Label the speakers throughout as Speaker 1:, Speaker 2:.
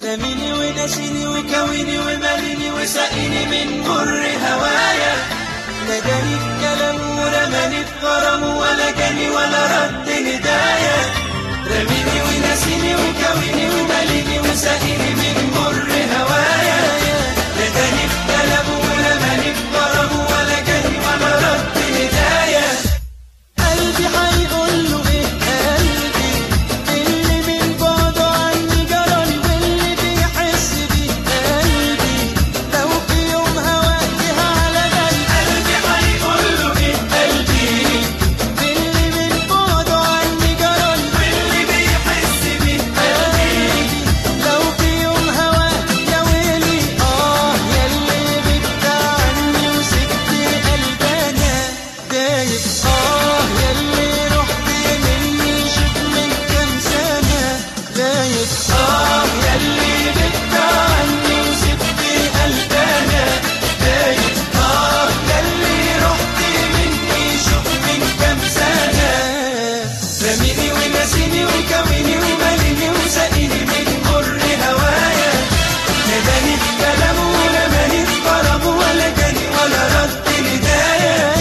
Speaker 1: رميني ونسيني وكويني وماليني وسقيني من مر هوايا لا جاني في كلام ورماني في غرام ولا جاني ولا رد ندايا رميني ونسيني وكويني وماليني وسقيني من مر هوايا لا جاني في كلام ورماني في غرام ولا جاني ولا رد ندايا قلبي هيقول له ايه قلبي اللي من بعده عني جرالي واللي بيحس بيه قلبي لو في يوم هواجه على بالي قلبي هيقول له ايه قلبي اللي من بعده عني جرالي واللي بيحس بيه قلبي لو في يوم هواك يا ويلي اه ياللي غبت عني وسبت قلبنا دايب اه ياللي رحت مني شوف من كام سنة غايب اه ياللي غبت عني وسبت قلبنا دايب اه ياللي رحت مني شوف من كام سنة رميني ونسيني وكويني وماليني وسقيني من مر هوايا نداني في كلامه ورماني في غرامه ولا جاني ولا رد ندايا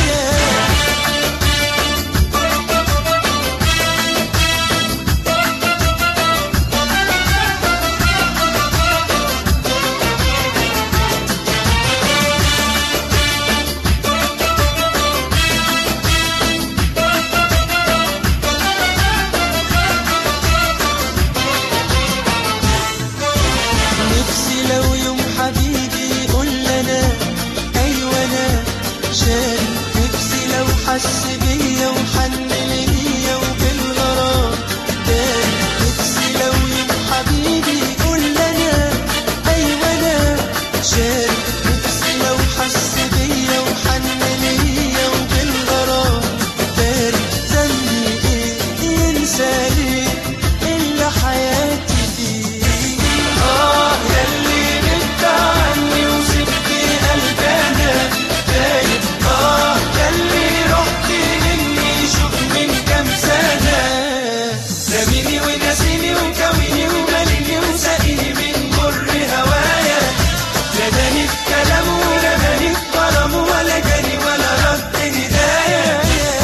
Speaker 1: نفسي لو يوم حبيبي يقول لنا ايوه انا شاري نفسي لو حس بيا وحن ليا وبالغرام داري نفسي لو يوم حبيبي يقول لنا ايوه انا شاري نفسي لو حس بيا وحن ليا وبالغرام داري ذنبي ايه ينسى ليه الا حياتي فيه آه ياللي غبت عني وسبت قلبنا دايب آه ياللي رحت مني شوف من كام سنة رميني ونسيني وكويني وماليني وسقيني من مر هوايا لا داني في كلامه ورماني في غرامه ولا جاني ولا رد ندايا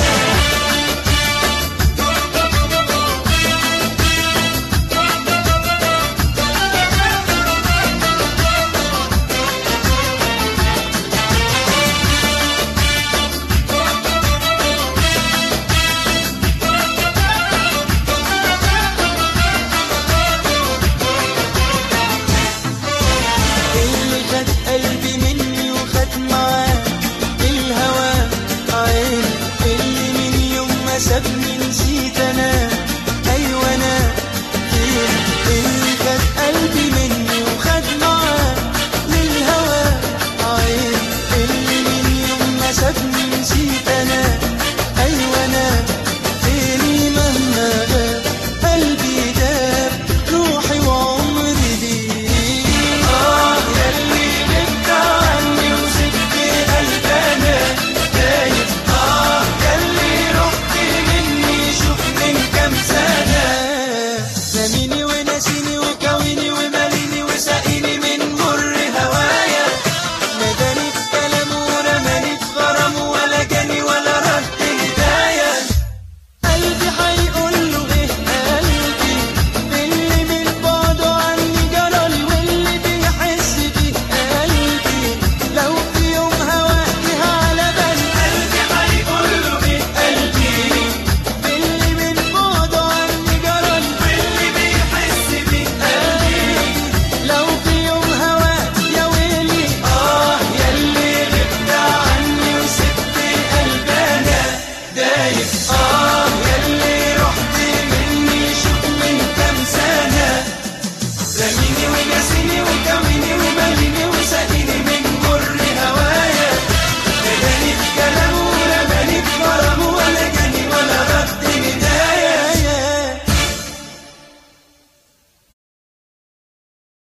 Speaker 1: اللي خد قلبي مني وخد معاه الهوى عيني اللي من يوم ما سابني نسيت انا